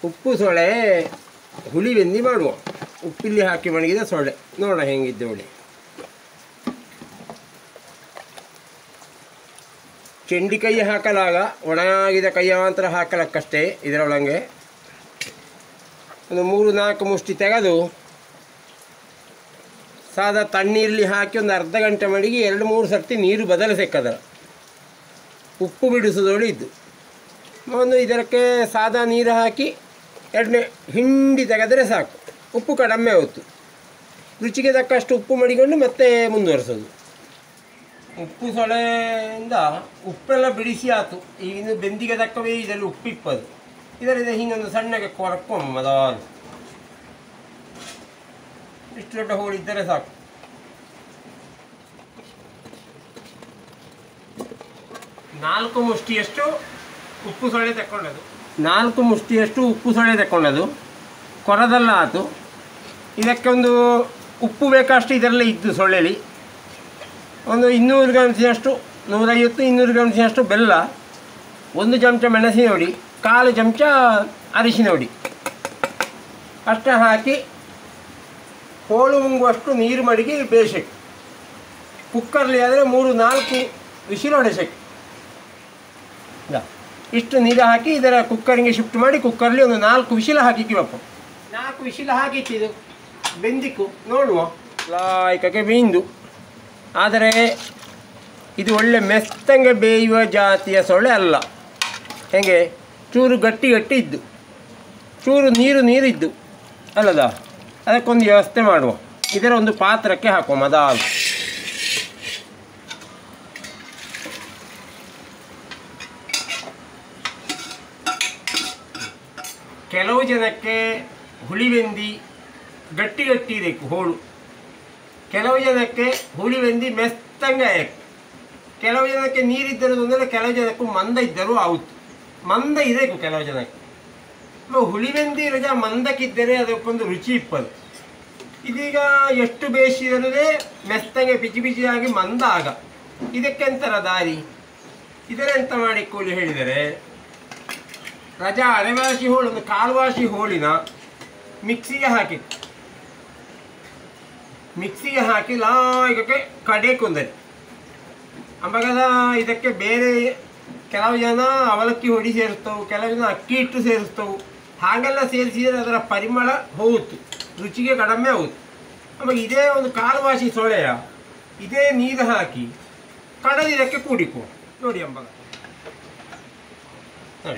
ಉಪ್ಪು ಸೊಳೆ ಹುಳಿ ಬೆಂದಿ ಮಾಡುವ ಉಪ್ಪಿಲ್ಲಿ ಹಾಕಿ ಮಣಗಿದ ಸೊಳ್ಳೆ ನೋಡ ಹೆಂಗಿದ್ದು ನೋಡಿ ಚೆಂಡಿ ಕೈ ಹಾಕಲಾಗ ಒಣಗಿದ ಕೈಯ ಮಾತ್ರ ಹಾಕಲಕ್ಕಷ್ಟೇ ಇದರೊಳಗೆ ಒಂದು ಮೂರು ನಾಲ್ಕು ಮುಷ್ಟಿ ತೆಗೆದು ಸಾದಾ ತಣ್ಣೀರಲ್ಲಿ ಹಾಕಿ ಒಂದು ಅರ್ಧ ಗಂಟೆ ಮಡಿಗೆ ಎರಡು ಮೂರು ಸರ್ತಿ ನೀರು ಬದಲಿಸಕ್ಕದರ ಉಪ್ಪು ಬಿಡಿಸೋದೊಳಿ ಇದ್ದು ಒಂದು ಇದಕ್ಕೆ ಸಾದಾ ನೀರು ಹಾಕಿ ಎಣ್ಣೆ ಹಿಂಡಿ ತೆಗೆದರೆ ಸಾಕು ಉಪ್ಪು ಕಡಿಮೆ ಹೊತ್ತು ರುಚಿಗೆ ತಕ್ಕಷ್ಟು ಉಪ್ಪು ಮಡಿಕೊಂಡು ಮತ್ತೆ ಮುಂದುವರಿಸೋದು ಉಪ್ಪು ಸೊಳೆಯಿಂದ ಉಪ್ಪೆಲ್ಲ ಬಿಡಿಸಿ ಆತು ಈಗ ಇನ್ನು ಬೆಂದಿಗೆ ತಕ್ಕವೇ ಇದರಲ್ಲಿ ಉಪ್ಪಿಪ್ಪದು ಇದರಿಂದ ಹಿಂಗೊಂದು ಸಣ್ಣಗೆ ಕೊರಕೊಂಬ ಮೊದಲು ಇಷ್ಟು ದೊಡ್ಡ ಹೋಳಿದ್ದರೆ ಸಾಕು ನಾಲ್ಕು ಮುಷ್ಟಿಯಷ್ಟು ಉಪ್ಪು ಸೊಳ್ಳೆ ತಕ್ಕೊಂಡದು ನಾಲ್ಕು ಮುಷ್ಟಿಯಷ್ಟು ಉಪ್ಪು ಸೊಳ್ಳೆ ತಕ್ಕೊಂಡದು ಕೊರದಲ್ಲ ಆತು ಇದಕ್ಕೆ ಒಂದು ಉಪ್ಪು ಬೇಕಷ್ಟು ಇದರಲ್ಲೇ ಇದ್ದು ಸೊಳ್ಳೆಲಿ ಒಂದು ಇನ್ನೂರು ಗ್ರಾಮ್ಸಿನಷ್ಟು ನೂರೈವತ್ತು ಇನ್ನೂರು ಗ್ರಾಮ್ಸಿನಷ್ಟು ಬೆಲ್ಲ ಒಂದು ಚಮಚ ಮೆಣಸಿನ ಹುಡಿ ಕಾಲು ಚಮಚ ಅರಿಶಿನ ಹುಡಿ ಅಷ್ಟ ಹಾಕಿ ಹೋಳು ಮುಂಗುವಷ್ಟು ನೀರು ಮಡಿಗೆ ಬೇಯಿಸಕ್ಕೆ ಕುಕ್ಕರ್ಲಿ ಆದರೆ ಮೂರು ನಾಲ್ಕು ವಿಸಿಲು ಹೊಡೆಸಕ್ಕೆ ಇದ. ಇಷ್ಟು ನೀರು ಹಾಕಿ ಇದರ ಕುಕ್ಕರಿಗೆ ಶಿಫ್ಟ್ ಮಾಡಿ ಕುಕ್ಕರ್ಲಿ ಒಂದು ನಾಲ್ಕು ವಿಶಿಲ ಹಾಕಿಕ್ಕಿವಪ್ಪ ನಾಲ್ಕು ವಿಶಿಲ ಹಾಕಿಟ್ಟಿದ್ದು ಬೆಂದಿಕ್ಕು ನೋಡುವ ಲಾಯ್ಕಕ್ಕೆ ಬೆಂದು ಆದರೆ ಇದು ಒಳ್ಳೆ ಮೆತ್ತಂಗೆ ಬೇಯುವ ಜಾತಿಯ ಸೊಳ್ಳೆ ಅಲ್ಲ ಹೇಗೆ ಚೂರು ಗಟ್ಟಿ ಗಟ್ಟಿ ಇದ್ದು ಚೂರು ನೀರು ನೀರಿದ್ದು ಅಲ್ಲದ ಅದಕ್ಕೊಂದು ವ್ಯವಸ್ಥೆ ಮಾಡುವ ಇದರ ಒಂದು ಪಾತ್ರಕ್ಕೆ ಹಾಕುವ ಮದಾಲ್ ಕೆಲವು ಜನಕ್ಕೆ ಹುಳಿವೆಂದಿ ಗಟ್ಟಿ ಗಟ್ಟಿ ಇರಬೇಕು ಹೋಳು ಕೆಲವು ಜನಕ್ಕೆ ಹುಳಿವೆಂದಿ ಮೆತ್ತಂಗೆ ಆಯ್ತು ಕೆಲವು ಜನಕ್ಕೆ ನೀರಿದ್ದರೂ ತೊಂದರೆ ಕೆಲವು ಜನಕ್ಕೂ ಮಂದ ಇದ್ದರೂ ಆಗುತ್ತೆ ಮಂದ ಇರಬೇಕು ಕೆಲವು ಜನಕ್ಕೆ ಮ- ಹುಳಿವೆಂದಿ ರಜ ಮಂದಕ್ಕಿದ್ದರೆ ಅದಕ್ಕೊಂದು ರುಚಿ ಇಪ್ಪದು ಇದೀಗ ಎಷ್ಟು ಬೇಯಿಸಿದರೆ ಮೆತ್ತಗೆ ಬಿಸಿ ಬಿಸಿಯಾಗಿ ಮಂದ ಆಗ ಇದಕ್ಕೆಂತರ ದಾರಿ ಇದರೆಂತ ಮಾಡಿ ಕೂಲಿ ಹೇಳಿದರೆ ರಜಾ ಅರೆವಾಸಿ ಹೋಳು ಒಂದು ಕಾಲುವಾಸಿ ಹೋಳಿನ ಮಿಕ್ಸಿಗೆ ಹಾಕಿ ಮಿಕ್ಸಿಗೆ ಹಾಕಿ ಲಾಯಕಕ್ಕೆ ಕಡೆ ಕೊಂದರೆ ಆವಾಗ ಇದಕ್ಕೆ ಬೇರೆ ಕೆಲವು ಜನ ಅವಲಕ್ಕಿ ಹೊಡಿ ಸೇರಿಸ್ತವು ಕೆಲವು ಜನ ಅಕ್ಕಿ ಹಿಟ್ಟು ಸೇರಿಸ್ತವು ಹಾಗೆಲ್ಲ ಸೇರಿಸಿದರೆ ಅದರ ಪರಿಮಳ ಹೋಗುತ್ತೆ ರುಚಿಗೆ ಕಡಿಮೆ ಆಗುತ್ತೆ ಆಮೇಲೆ ಇದೇ ಒಂದು ಕಾಲುವಾಸಿ ಸೊಳೆಯ ಇದೇ ನೀರು ಹಾಕಿ ಕಡದು ಇದಕ್ಕೆ ಕೂಡಿಕೋ ನೋಡಿ ಅಂಬಾಗ ನೋಡಿ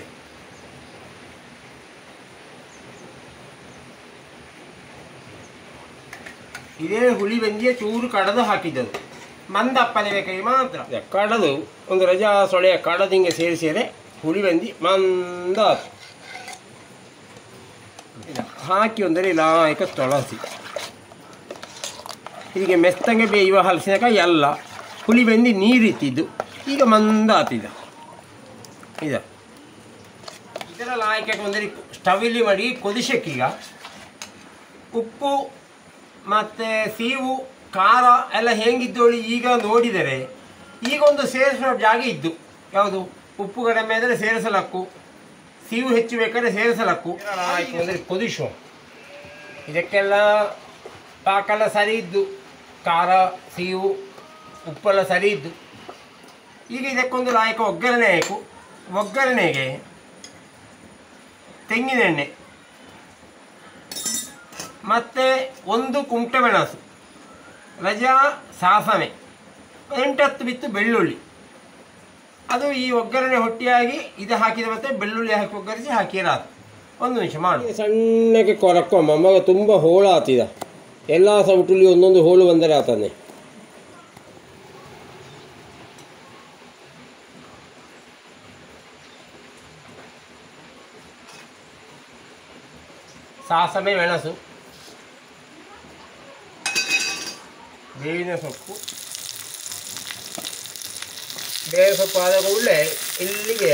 ಇದೇ ಹುಳಿ ಬೆಂದಿಯ ಚೂರು ಕಡದು ಹಾಕಿದ್ದದು ಮಂದಪ್ಪನೆ ಬೇಕಾಗಿ ಮಾತ್ರ ಕಡದು ಒಂದು ರಜಾ ಸೊಳೆಯ ಕಡದಿಂಗೆ ಸೇರಿಸಿದರೆ ಹುಳಿ ಬೆಂದಿ ಮಂದ ಆತು. ಇದು ಹಾಕಿ ಒಂದರೆ ಲಾಯಕ ತೊಳಸಿ ಹೀಗೆ ಮೆತ್ತಗೆ ಬೇಯುವ ಹಲಸಿನಕಾಯಿ ಎಲ್ಲ ಹುಳಿ ಬೆಂದಿ ನೀರಿತ್ತಿದ್ದು ಈಗ ಮಂದ ಆತಿದ ಇದ ಇದರ ಲಾಯಕಕ್ಕೆ ಒಂದರೆ ಸ್ಟವಿಲ್ಲಿ ಮಾಡಿ ಕೊದಿಸಕ್ಕೀಗ ಉಪ್ಪು ಮತ್ತು ಸೀವು ಖಾರ ಎಲ್ಲ ಹೇಗಿದ್ದೋಳಿ ಈಗ ನೋಡಿದರೆ ಈಗ ಒಂದು ಸೇರಿಸೋ ಜಾಗ ಇದ್ದು ಯಾವುದು ಉಪ್ಪು ಕಡಿಮೆ ಆದರೆ ಸೇರಿಸಲಕ್ಕು ಸೀವು ಹೆಚ್ಚು ಬೇಕಾದ್ರೆ ಸೇರಿಸಲಕ್ಕು ಆಯ್ತು ಅಂದರೆ ಕುದಿಸುವ ಇದಕ್ಕೆಲ್ಲ ಪಾಕೆಲ್ಲ ಸರಿ ಇದ್ದು ಖಾರ ಸೀವು ಉಪ್ಪೆಲ್ಲ ಸರಿ ಇದ್ದು ಈಗ ಇದಕ್ಕೊಂದು ಲಾಯಕ ಒಗ್ಗರಣೆ ಬೇಕು ಒಗ್ಗರಣೆಗೆ ತೆಂಗಿನೆಣ್ಣೆ ಮತ್ತು ಒಂದು ಕುಂಟೆ ಮೆಣಸು ರಜಾ ಸಾಸನೆ ಎಂಟತ್ತು ಬಿತ್ತು ಬೆಳ್ಳುಳ್ಳಿ ಅದು ಈ ಒಗ್ಗರಣೆ ಹೊಟ್ಟಿಯಾಗಿ ಇದು ಹಾಕಿದ ಮತ್ತೆ ಬೆಳ್ಳುಳ್ಳಿ ಹಾಕಿ ಒಗ್ಗರಿಸಿ ಹಾಕಿರಾತು ಒಂದು ನಿಮಿಷ ಮಾಡು ಸಣ್ಣಗೆ ಕೊರಕೊಮ್ಮ ಮಗ ತುಂಬ ಹೋಳು ಆತಿದ ಎಲ್ಲ ಸೌಟುಲಿ ಒಂದೊಂದು ಹೋಳು ಬಂದರೆ ಆತನೆ ಸಾಸಮೆ ಮೆಣಸು ಬೇವಿನ ಸೊಪ್ಪು ಬೇವಿನ ಸೊಪ್ಪು ಆದ ಕೂಡಲೇ ಇಲ್ಲಿಗೆ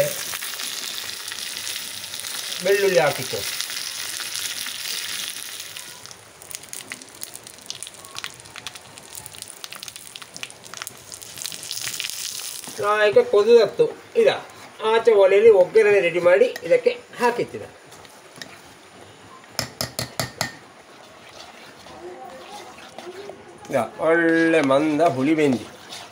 ಬೆಳ್ಳುಳ್ಳಿ ಹಾಕಿತ್ತು ಈಗ ಕೊದತ್ತು ಇದ ಆಚೆ ಒಲೆಯಲ್ಲಿ ಒಗ್ಗರಣೆ ರೆಡಿ ಮಾಡಿ ಇದಕ್ಕೆ ಹಾಕಿತ್ತಿದ ಈಗ ಒಳ್ಳೆ ಮಂದ ಹುಳಿ ಬೆಂದಿ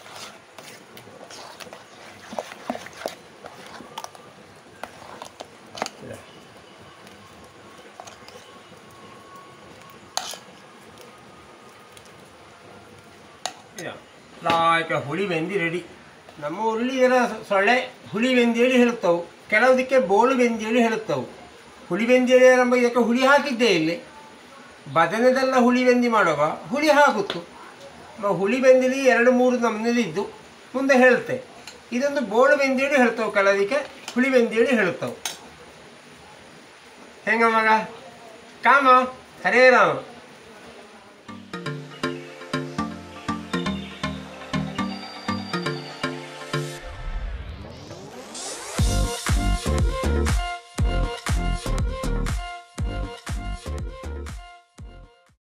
ಲಾಯ್ಕ ಹುಳಿ ಬೆಂದಿ ರೆಡಿ ನಮ್ಮ ಉರುಳಿಯರ ಸೊಳ್ಳೆ ಹುಳಿ ಬೆಂದಿ ಹೇಳಿ ಹೇಳುತ್ತವು ಕೆಲವುದಕ್ಕೆ ಬೋಳು ಬೆಂದಿ ಹೇಳಿ ಹೇಳುತ್ತವು ಹುಳಿ ಬೆಂದಿ ಹೇಳಿ ನಮ್ಮ ಇದಕ್ಕೆ ಹುಳಿ ಹಾಕಿದ್ದೇ ಇಲ್ಲಿ ಬದನೆದೆಲ್ಲ ಹುಳಿ ಬೆಂದಿ ಮಾಡುವಾಗ ಹುಳಿ ಹಾಕುತ್ತು ಮ- ಹುಳಿ ಬೆಂದಿಲಿ ಎರಡು ಮೂರು ನಮ್ಮನೇಲಿದ್ದು ಮುಂದೆ ಹೇಳುತ್ತೆ ಇದೊಂದು ಬೋಳು ಬೆಂದಿ ಹೇಳಿ ಹೇಳ್ತಾವೆ ಕೆಲವದಕ್ಕೆ ಹುಳಿ ಬೆಂದಿ ಹೇಳಿ ಹೇಳುತ್ತವು ಹೆಂಗ ಮಗ ಕಾಮ ಹರೇ ರಾಮ